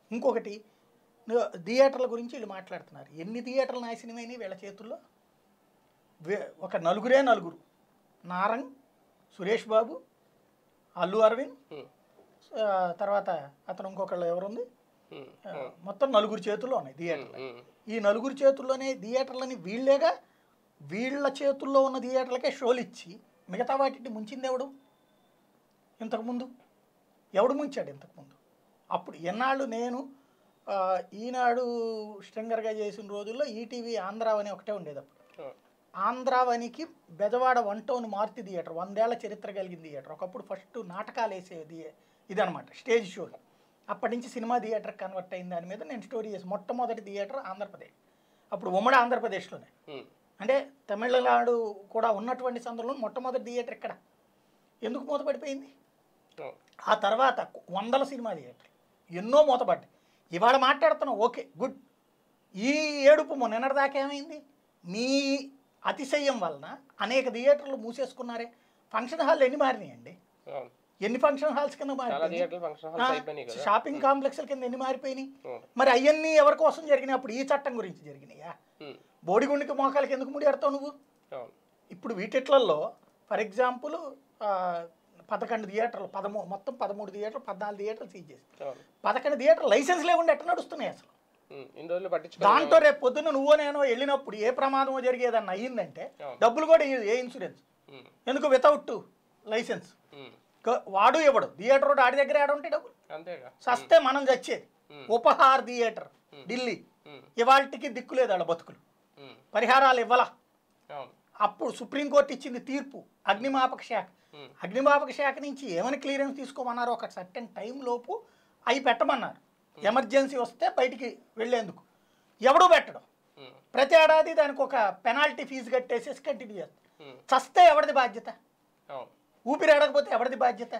ఇంకొకటి ను- థియేటర్ల గురించి వీళ్ళు మాట్లాడుతున్నారు ఎన్ని థియేటర్లు నాశనమైనవి వీళ్ళ చేతుల్లో వే- ఒక నలుగురే నలుగురు నారంగ్ సురేష్ బాబు అల్లు అరవింద్ ఉమ్, ఆ, తర్వాత అతను ఇంకొకళ్ళు ఎవరుంది ఉమ్, ఆ, మొత్తం నలుగురు చేతుల్లో ఉన్నాయి థియేటర్లు ఉమ్, ఈ నలుగురు చేతుల్లోనే థియేటర్లని వీళ్ళేగా వీళ్ళ చేతుల్లో ఉన్న థియేటర్లకే షోలు ఇచ్చి మిగతా వాటిని ముంచింది ఎవడు ఇంతకుముందు ఎవడు ముంచాడు ఇంతకుముందు అప్పుడు ఎన్నాళ్ళు నేను ఆ, ఈనాడు స్ట్రింగర్గా చేసిన రోజుల్లో ఈటీవీ ఆంధ్రావని ఒకటే ఉండేది అప్పుడు ఉమ్, ఆంధ్రావనికి Bezawada one town Maruti theatre వందేళ్ల చరిత్ర కలిగిన థియేటర్ ఒకప్పుడు ఫస్ట్ నాటకాలు వేసేది ఇదనమాట స్టేజ్ షోలు అప్పటి నుంచి సినిమా థియేటర్ కన్వర్ట్ అయిన దాని మీద నేను స్టోరీ చేసి మొట్టమొదటి థియేటర్ ఆంధ్రప్రదేశ్ అప్పుడు ఉమ్మడి ఆంధ్రప్రదేశ్లోనే ఉమ్, అంటే తమిళనాడు కూడా ఉన్నటువంటి సందర్భంలో మొట్టమొదటి థియేటర్ ఎక్కడ ఎందుకు మూతపడిపోయింది ఉమ్, ఆ తర్వాత వందల సినిమా థియేటర్లు ఎన్నో మూతపడ్డాయి ఇవాళ మాట్లాడుతున్నాం ఓకే గుడ్ ఈ ఏడుపు మొన్నటిదాకా ఏమైంది మీ అతిశయం వలన అనేక థియేటర్లు మూసేసుకున్నారే ఫంక్షన్ హాల్ ఎన్ని మారినాయండి అవును. ఎన్ని ఫంక్షన్ హాల్స్ కింద చాలా మారిపోయినాయి థియేటర్లు ఫంక్షన్ హాల్స్ అయిపోయినాయి కదా షాపింగ్ కాంప్లెక్స్ల కింద ఎన్ని మారిపోయినాయి అవును. మరి అవన్నీ ఎవరి కోసం జరిగినాయి అప్పుడు ఈ చట్టం గురించి జరిగినాయా ఉమ్, బోడిగుండికి మోకాలకి ఎందుకు ముడియాడతావు నువ్వు అవును. ఇప్పుడు వీటిట్లలో ఫర్ ఎగ్జాంపుల్ పదకొండు థియేటర్లు పదమూ మొత్తం పదమూడు థియేటర్లు పద్నాలుగు థియేటర్లు సీజ్ చేసి అవును. పదకొండు థియేటర్ లైసెన్స్ లేకుండా ఎట్లా నడుస్తున్నాయి అసలు ఉమ్, ఇన్ని రోజులు పట్టించుకో దాంట్లో రేపు పొద్దున్న నువ్వో నేను వెళ్ళినప్పుడు ఏ ప్రమాదమో జరిగేదన్న అయ్యిందంటే అవును. డబ్బులు కూడా ఇయ్యదు ఏ ఇన్సూరెన్స్ ఉమ్, ఎందుకు వితౌట్ లైసెన్స్ ఉమ్, క- వాడు ఇవ్వడు థియేటర్ వాడు ఆడి దగ్గర ఆడ ఉంటాయి డబ్బులు అంతేగా సస్తే మనం చచ్చేది ఉమ్. ఉపహార్ థియేటర్ ఢిల్లీ ఉమ్, ఇవాళకి దిక్కులేదు వాళ్ళ బతుకులు ఉమ్, పరిహారాలు ఇవ్వలా అవును అప్పుడు సుప్రీంకోర్టు ఇచ్చింది తీర్పు అగ్నిమాపక శాఖ ఉమ్, అగ్నిమాపక శాఖ నుంచి ఏమని క్లియరెన్స్ తీసుకోమన్నారు ఒక సర్టెన్ టైం లోపు అవి పెట్టమన్నారు ఎమర్జెన్సీ వస్తే బయటికి వెళ్ళేందుకు ఎవడూ పెట్టడం ఉమ్, ప్రతి ఏడాది దానికి ఒక పెనాల్టీ ఫీజు కట్టేసేసి కంటిన్యూ చేస్తారు ఉమ్, చస్తే ఎవరిది బాధ్యత అవును ఊపిరి ఆడకపోతే ఎవరిది బాధ్యత